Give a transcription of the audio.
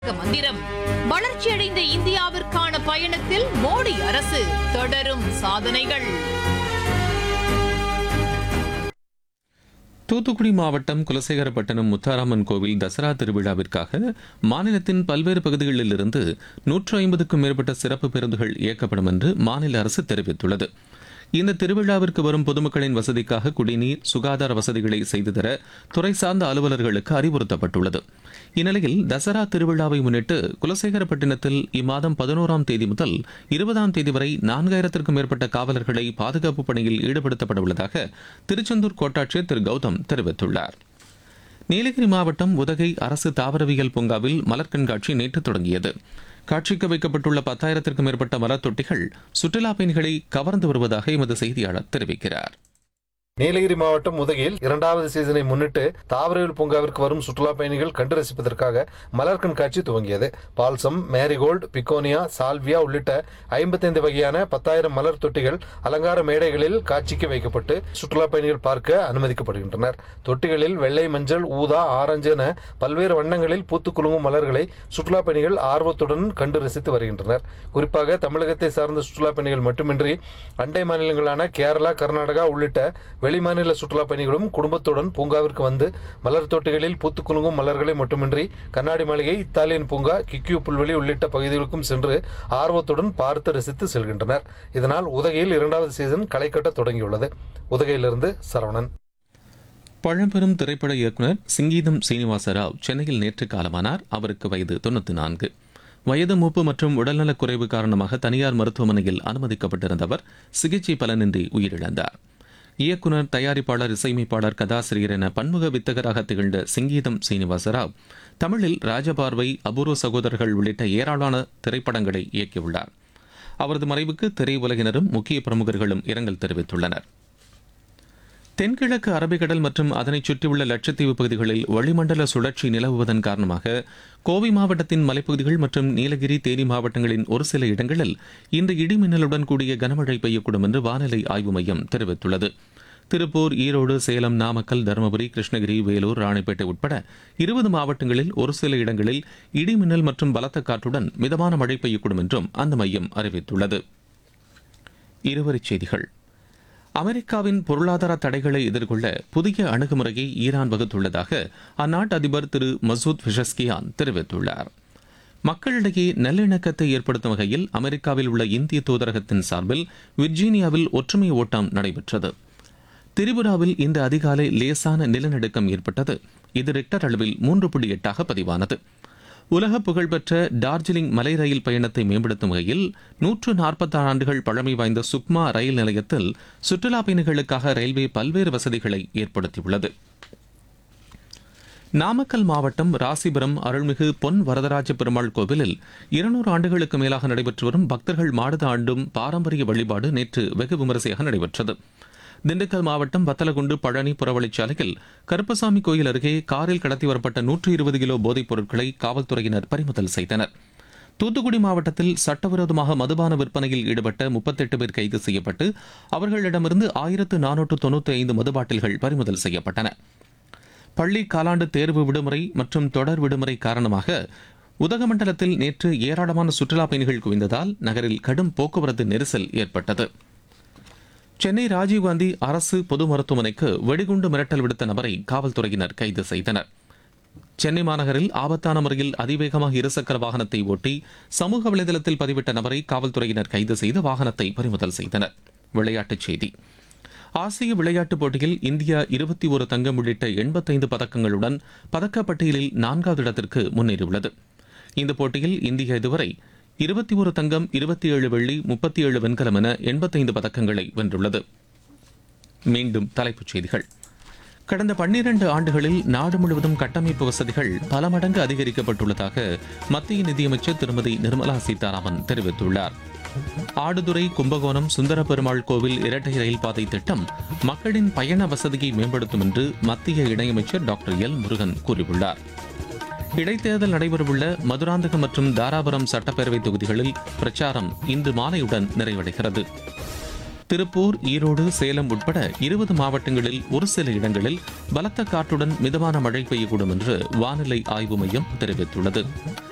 மந்திரம் வளர்ச்சியடைந்த இந்தியாவிற்கான பயணத்தில் மோடி அரசு தொடரும் சாதனைகள் தூத்துக்குடி மாவட்டம் குலசேகரப்பட்டினம் முத்தாராமன் கோவில் தசரா திருவிழாவிற்காக மாநிலத்தின் பல்வேறு பகுதிகளிலிருந்து நூற்று ஐம்பதுக்கும் மேற்பட்ட சிறப்பு பேருந்துகள் இயக்கப்படும் என்று மாநில அரசு தெரிவித்துள்ளது இந்த திருவிழாவிற்கு வரும் பொதுமக்களின் வசதிக்காக குடிநீர் சுகாதார வசதிகளை செய்து தர துறை சார்ந்த அலுவலர்களுக்கு அறிவுறுத்தப்பட்டுள்ளது இந்நிலையில் தசரா திருவிழாவை முன்னிட்டு குலசேகரப்பட்டினத்தில் இம்மாதம் பதினோராம் தேதி முதல் இருபதாம் தேதி வரை நான்காயிரத்திற்கும் மேற்பட்ட காவலர்களை பாதுகாப்பு பணியில் ஈடுபடுத்தப்பட உள்ளதாக திருச்செந்தூர் கோட்டாட்சியர் திரு கௌதம் தெரிவித்துள்ளார் நீலகிரி மாவட்டம் உதகை அரசு தாவரவியல் பூங்காவில் மலர் கண்காட்சி நேற்று தொடங்கியது காட்சிக்கு வைக்கப்பட்டுள்ள பத்தாயிரத்திற்கும் மேற்பட்ட மலர் தொட்டிகள் சுற்றுலா பயணிகளை கவர்ந்து வருவதாக எமது செய்தியாளர் தெரிவிக்கிறார் நீலகிரி மாவட்டம் உதகையில் இரண்டாவது சீசனை முன்னிட்டு தாவரவியல் பூங்காவிற்கு வரும் சுற்றுலா பயணிகள் கண்டு ரசிப்பதற்காக மலர் கண்காட்சி துவங்கியது பால்சம் மேரிகோல்டு பிகோனியா சால்வியா உள்ளிட்ட ஐம்பத்தைந்து வகையான பத்தாயிரம் மலர் தொட்டிகள் அலங்கார மேடைகளில் காட்சிக்கு வைக்கப்பட்டு சுற்றுலா பயணிகள் பார்க்க அனுமதிக்கப்படுகின்றனர் தொட்டிகளில் வெள்ளை மஞ்சள் ஊதா ஆரஞ்சு என பல்வேறு வண்ணங்களில் பூத்து குலுங்கும் மலர்களை சுற்றுலா பயணிகள் ஆர்வத்துடன் கண்டு ரசித்து வருகின்றனர் குறிப்பாக தமிழகத்தை சார்ந்த சுற்றுலா பயணிகள் மட்டுமின்றி அண்டை மாநிலங்களான கேரளா கர்நாடகா உள்ளிட்ட வெளிமாநில சுற்றுலா பயணிகளும் குடும்பத்துடன் பூங்காவிற்கு வந்து மலர் தோட்டிகளில் பூத்து குலுங்கும் மலர்களை மட்டுமின்றி கண்ணாடி மாளிகை இத்தாலியன் பூங்கா கிக்கியூ புல்வெளி உள்ளிட்ட பகுதிகளுக்கும் சென்று ஆர்வத்துடன் பார்த்து ரசித்து செல்கின்றனர் இதனால் உதகையில் இரண்டாவது சீசன் களை கட்ட தொடங்கியுள்ளது உதகையிலிருந்து சரவணன் பழம்பெரும் திரைப்பட இயக்குனர் சிங்கீதம் சீனிவாச ராவ் சென்னையில் நேற்று காலமானார் அவருக்கு வயது தொண்ணூற்றி நான்கு வயது மூப்பு மற்றும் உடல்நலக் குறைவு காரணமாக தனியார் மருத்துவமனையில் அனுமதிக்கப்பட்டிருந்த அவர் சிகிச்சை பலனின்றி உயிரிழந்தார் இயக்குனர் தயாரிப்பாளர் இசையமைப்பாளர் கதாசிரியர் என பன்முக வித்தகராக திகழ்ந்த சிங்கீதம் சீனிவாச ராவ் தமிழில் ராஜபார்வை அபூர்வ சகோதரர்கள் உள்ளிட்ட ஏராளமான திரைப்படங்களை இயக்கியுள்ளார் அவரது மறைவுக்கு திரையுலகினரும் முக்கிய பிரமுகர்களும் இரங்கல் தெரிவித்துள்ளனர் தென்கிழக்கு அரபிக்கடல் மற்றும் அதனைச் சுற்றியுள்ள லட்சத்தீவு பகுதிகளில் வளிமண்டல சுழற்சி நிலவுவதன் காரணமாக கோவை மாவட்டத்தின் மலைப்பகுதிகள் மற்றும் நீலகிரி தேனி மாவட்டங்களின் ஒரு சில இடங்களில் இன்று இடிமின்னலுடன் கூடிய கனமழை பெய்யக்கூடும் என்று வானிலை ஆய்வு மையம் தெரிவித்துள்ளது திருப்பூர் ஈரோடு சேலம் நாமக்கல் தருமபுரி கிருஷ்ணகிரி வேலூர் ராணிப்பேட்டை உட்பட இருபது மாவட்டங்களில் ஒரு சில இடங்களில் இடிமின்னல் மற்றும் பலத்த காற்றுடன் மிதமான மழை பெய்யக்கூடும் என்றும் அந்த மையம் அறிவித்துள்ளது இருவரிச் செய்திகள் அமெரிக்காவின் பொருளாதார தடைகளை எதிர்கொள்ள புதிய அணுகுமுறையை ஈரான் வகுத்துள்ளதாக அந்நாட்டு அதிபர் திரு மசூத் பிஷஸ்கியான் தெரிவித்துள்ளார் மக்களிடையே நல்லிணக்கத்தை ஏற்படுத்தும் வகையில் அமெரிக்காவில் உள்ள இந்திய தூதரகத்தின் சார்பில் விர்ஜீனியாவில் ஒற்றுமை ஓட்டம் நடைபெற்றது திரிபுராவில் இந்த அதிகாலை லேசான நிலநடுக்கம் ஏற்பட்டது இது ரிக்டர் அளவில் மூன்று புள்ளி எட்டாக பதிவானது உலக புகழ்பெற்ற டார்ஜிலிங் மலை ரயில் பயணத்தை மேம்படுத்தும் வகையில் நூற்று நாற்பத்தாறு ஆண்டுகள் பழமை வாய்ந்த சுக்மா ரயில் நிலையத்தில் சுற்றுலா பயணிகளுக்காக ரயில்வே பல்வேறு வசதிகளை ஏற்படுத்தியுள்ளது நாமக்கல் மாவட்டம் ராசிபுரம் அருள்மிகு பொன் வரதராஜ பெருமாள் கோவிலில் இருநூறு ஆண்டுகளுக்கு மேலாக நடைபெற்று வரும் பக்தர்கள் மாடுத ஆண்டும் பாரம்பரிய வழிபாடு நேற்று வெகு விமரிசையாக நடைபெற்றது திண்டுக்கல் மாவட்டம் வத்தலகுண்டு பழனி புறவழிச்சாலையில் கருப்பசாமி கோயில் அருகே காரில் கடத்தி வரப்பட்ட நூற்று இருபது கிலோ போதைப் பொருட்களை காவல்துறையினர் பறிமுதல் செய்தனர் தூத்துக்குடி மாவட்டத்தில் சட்டவிரோதமாக மதுபான விற்பனையில் ஈடுபட்ட முப்பத்தெட்டு பேர் கைது செய்யப்பட்டு அவர்களிடமிருந்து ஆயிரத்து நானூற்று தொண்ணூற்றி ஐந்து மதுபாட்டில்கள் பறிமுதல் செய்யப்பட்டன பள்ளி காலாண்டு தேர்வு விடுமுறை மற்றும் தொடர் விடுமுறை காரணமாக உதகமண்டலத்தில் நேற்று ஏராளமான சுற்றுலா பயணிகள் குவிந்ததால் நகரில் கடும் போக்குவரத்து நெரிசல் ஏற்பட்டது சென்னை ராஜீவ்காந்தி அரசு பொது மருத்துவமனைக்கு வெடிகுண்டு மிரட்டல் விடுத்த நபரை காவல்துறையினர் கைது செய்தனர் சென்னை மாநகரில் ஆபத்தான முறையில் அதிவேகமாக இருசக்கர வாகனத்தை ஓட்டி சமூக வலைதளத்தில் பதிவிட்ட நபரை காவல்துறையினர் கைது செய்து வாகனத்தை பறிமுதல் செய்தனர் விளையாட்டுச் செய்தி ஆசிய விளையாட்டுப் போட்டியில் இந்தியா இருபத்தி ஒரு தங்கம் உள்ளிட்ட எண்பத்தைந்து பதக்கங்களுடன் பதக்கப்பட்டியலில் நான்காவது இடத்திற்கு முன்னேறியுள்ளது இந்த போட்டியில் இந்தியா இதுவரை இருபத்தி ஒரு தங்கம் இருபத்தி ஏழு வெள்ளி முப்பத்தி ஏழு வெண்கலம் என எண்பத்தைந்து பதக்கங்களை வென்றுள்ளது மீண்டும் தலைப்புச் செய்திகள் கடந்த பன்னிரண்டு ஆண்டுகளில் நாடு முழுவதும் கட்டமைப்பு வசதிகள் பல மடங்கு அதிகரிக்கப்பட்டுள்ளதாக மத்திய நிதியமைச்சர் திருமதி நிர்மலா சீதாராமன் தெரிவித்துள்ளார் ஆடுதுறை கும்பகோணம் சுந்தர பெருமாள் கோவில் இரட்டை ரயில் பாதை திட்டம் மக்களின் பயண வசதியை மேம்படுத்தும் என்று மத்திய இணையமைச்சர் டாக்டர் எல் முருகன் கூறியுள்ளார் இடைத்தேர்தல் நடைபெறவுள்ள மதுராந்தகம் மற்றும் தாராபுரம் சட்டப்பேரவை தொகுதிகளில் பிரச்சாரம் இன்று மாலையுடன் நிறைவடைகிறது திருப்பூர் ஈரோடு சேலம் உட்பட இருபது மாவட்டங்களில் ஒரு சில இடங்களில் பலத்த காற்றுடன் மிதமான மழை பெய்யக்கூடும் என்று வானிலை ஆய்வு மையம் தெரிவித்துள்ளது